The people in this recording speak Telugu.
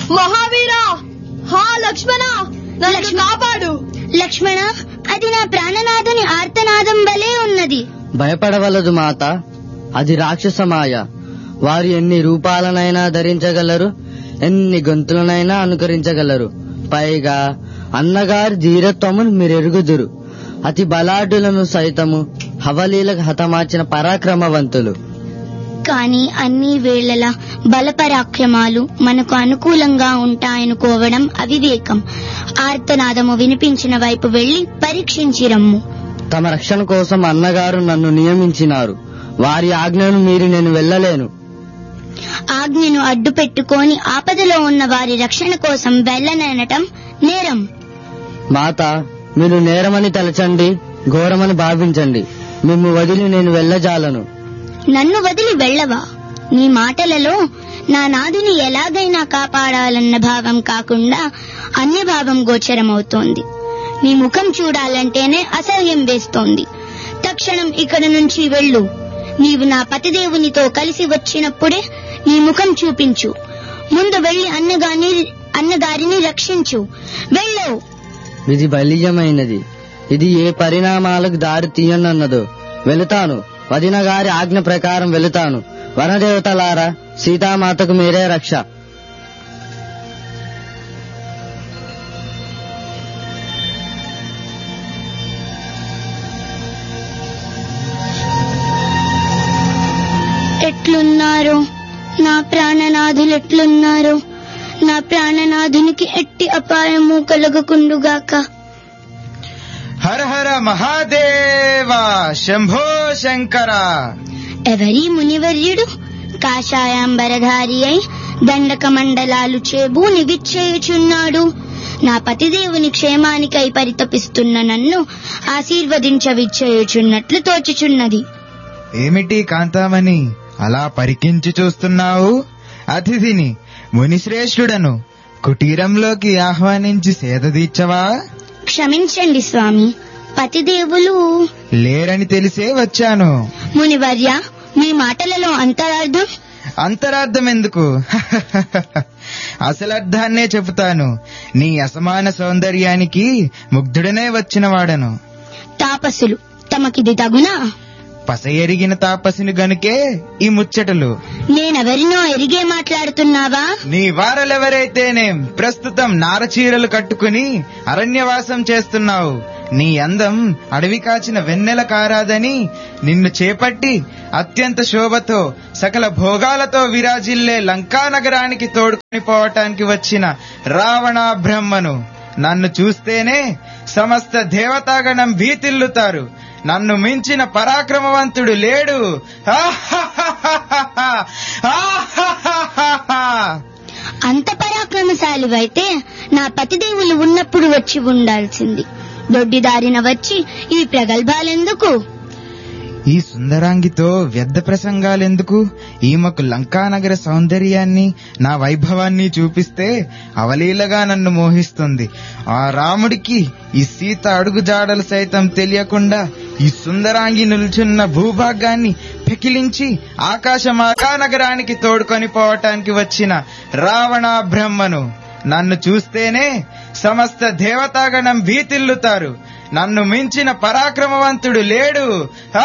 మహావీరా హా లక్ష్మణ నన్ను లక్ష్మణ. కాపాడు లక్ష్మణ అది నా ప్రాణనాథుని ఆర్తనాదం వలె ఉన్నది భయపడవలదు మాత అది రాక్షస మాయ వారు ఎన్ని రూపాలనైనా ధరించగలరు ఎన్ని గొంతులనైనా అనుకరించగలరు పైగా అన్నగారి ధీరత్వమును మీరెరుగుదురు అతి బలాఢ్యులను సైతము హవలీలకు హతమార్చిన పరాక్రమవంతులు కానీ అన్ని వేళలా బలపరాక్రమాలు మనకు అనుకూలంగా ఉంటాయనుకోవడం అవివేకం ఆర్తనాదము వినిపించిన వైపు వెళ్లి పరీక్షించి రమ్ము తమ రక్షణ కోసం అన్నగారు నన్ను నియమించినారు వారి ఆజ్ఞను మీరి నేను వెళ్ళలేను ఆజ్ఞను అడ్డు పెట్టుకొని ఆపదలో ఉన్న వారి రక్షణ కోసం వెళ్ళననటం నేరం మాత మీరు నేరమని తలచండి ఘోరమని భావించండి మిమ్ము వదిలి నేను వెళ్ళజాలను నన్ను వదిలి వెళ్ళవా నీ మాటలలో నా నాదుని ఎలాగైనా కాపాడాలన్న భావం కాకుండా అన్యభావం గోచరమవుతోంది నీ ముఖం చూడాలంటేనే అసహ్యం వేస్తోంది తక్షణం ఇక్కడ నుంచి వెళ్ళు నీవు నా పతిదేవునితో కలిసి వచ్చినప్పుడే నీ ముఖం చూపించు ముందు వెళ్లి అన్నగాని అన్నగారిని రక్షించు వెళ్ళు ఇది బలీయమైనది ఇది ఏ పరిణామాలకు దారి తీయనన్నదో వెళుతాను వదిన గారి ఆజ్ఞ ప్రకారం వెళుతాను వనదేవతలారా సీతామాతకు మీరే రక్ష ఎట్లున్నారో నా ప్రాణనాథులు ఎట్లున్నారో నా ప్రాణనాథునికి ఎట్టి అపాయము కలగకుండుగాక హర హర మహాదేవ శంభో శంకర ఎవరి మునివర్యుడు కాషాయాంబరధారి అయి దండక మండలాలు చేబూని విచ్చేయుచున్నాడు నా పతిదేవుని క్షేమానికై పరితపిస్తున్న నన్ను ఆశీర్వదించవిచ్చేయుచున్నట్లు తోచుచున్నది ఏమిటి కాంతామణి అలా పరికించి చూస్తున్నావు అతిథిని మునిశ్రేష్ఠుడను కుటీరంలోకి ఆహ్వానించి సేదదీర్చవా క్షమించండి స్వామి పతిదేవులు లేరని తెలిసే వచ్చాను మునివర్య మీ మాటలలో అంతరార్థం అంతరార్థం ఎందుకు అసలర్థాన్నే చెబుతాను నీ అసమాన సౌందర్యానికి ముగ్ధుడనే వచ్చిన వాడను తాపసులు తమకిది తగునా పస ఎరిగిన తాపసిని గనుకే ఈ ముచ్చటలు నేనెవరినో ఎరిగే మాట్లాడుతున్నావా నీ వారలెవరైతేనేం ప్రస్తుతం నారచీరలు కట్టుకుని అరణ్యవాసం చేస్తున్నావు నీ అందం అడవి కాచిన వెన్నెల కారాదని నిన్ను చేపట్టి అత్యంత శోభతో సకల భోగాలతో విరాజిల్లే లంకా నగరానికి తోడుకొని పోవటానికి వచ్చిన రావణ బ్రహ్మను నన్ను చూస్తేనే సమస్త దేవతాగణం భీతిల్లుతారు నన్ను మించిన పరాక్రమవంతుడు లేడు ఆహాహాహాహా! ఆహాహాహాహా! అంత పరాక్రమశాలివైతే నా పతిదేవులు ఉన్నప్పుడు వచ్చి ఉండాల్సింది దొడ్డిదారిన వచ్చి ఈ ప్రగల్భాలెందుకు ఈ సుందరాంగితో వ్యర్థ ప్రసంగాలెందుకు ఈమెకు లంకానగర సౌందర్యాన్ని నా వైభవాన్ని చూపిస్తే అవలీలగా నన్ను మోహిస్తుంది ఆ రాముడికి ఈ సీత అడుగుజాడలు సైతం తెలియకుండా ఈ సుందరాంగి నిల్చున్న భూభాగాన్ని పెకిలించి ఆకాశమాకా నగరానికి తోడుకొని పోవటానికి వచ్చిన రావణ బ్రహ్మను నన్ను చూస్తేనే సమస్త దేవతాగణం భీతిల్లుతారు నన్ను మించిన పరాక్రమవంతుడు లేడు